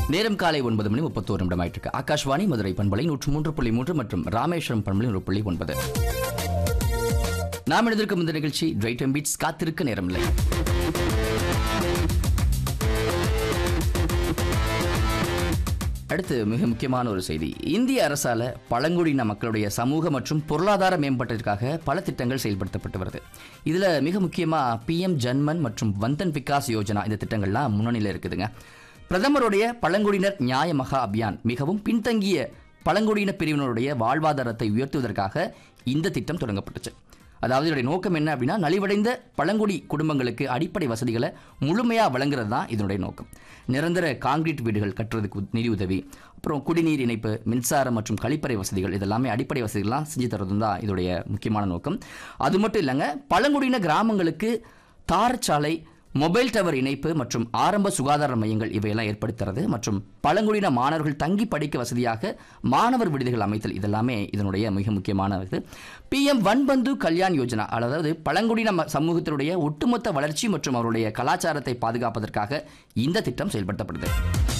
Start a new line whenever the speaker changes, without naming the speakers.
நேரம் காலை ஒன்பது மணி முப்பத்தோரு நிமிடம் ஆயிட்டு ஆகாஷ்வாணி மதுரை பண்பலை நூற்று மூன்று புள்ளி மூன்று மற்றும் ராமேஸ்வரம் பண்பலை நூறு புள்ளி ஒன்பது நாம் எழுதிருக்கும் இந்த நிகழ்ச்சி ரைட் அண்ட் பீட்ஸ் காத்திருக்க நேரமில்லை அடுத்து மிக முக்கியமான ஒரு செய்தி இந்திய அரசால பழங்குடியின மக்களுடைய சமூக மற்றும் பொருளாதார மேம்பாட்டிற்காக பல திட்டங்கள் செயல்படுத்தப்பட்டு வருது இதுல மிக முக்கியமா பிஎம் ஜன்மன் மற்றும் வந்தன் விகாஸ் யோஜனா இந்த திட்டங்கள்லாம் முன்னணியில் இருக்குதுங்க பிரதமருடைய பழங்குடியினர் நியாய மகா அபியான் மிகவும் பின்தங்கிய பழங்குடியின பிரிவினருடைய வாழ்வாதாரத்தை உயர்த்துவதற்காக இந்த திட்டம் தொடங்கப்பட்டுச்சு அதாவது இதனுடைய நோக்கம் என்ன அப்படின்னா நலிவடைந்த பழங்குடி குடும்பங்களுக்கு அடிப்படை வசதிகளை முழுமையாக வழங்குறது தான் இதனுடைய நோக்கம் நிரந்தர காங்கிரீட் வீடுகள் கட்டுறதுக்கு உத- நிதி உதவி அப்புறம் குடிநீர் இணைப்பு மின்சாரம் மற்றும் கழிப்பறை வசதிகள் இதெல்லாமே அடிப்படை வசதிகள்லாம் செஞ்சு தரதும் தான் இதோடைய முக்கியமான நோக்கம் அது மட்டும் இல்லைங்க பழங்குடியின கிராமங்களுக்கு தார்ச்சாலை மொபைல் டவர் இணைப்பு மற்றும் ஆரம்ப சுகாதார மையங்கள் இவையெல்லாம் ஏற்படுத்துறது மற்றும் பழங்குடியின மாணவர்கள் தங்கி படிக்க வசதியாக மாணவர் விடுதிகள் அமைத்தல் இதெல்லாமே இதனுடைய மிக முக்கியமான இது பிஎம் வன்பந்து கல்யாண் யோஜனா அதாவது பழங்குடியின ம- சமூகத்தினுடைய ஒட்டுமொத்த வளர்ச்சி மற்றும் அவருடைய கலாச்சாரத்தை பாதுகாப்பதற்காக இந்த திட்டம் செயல்படுத்தப்படுது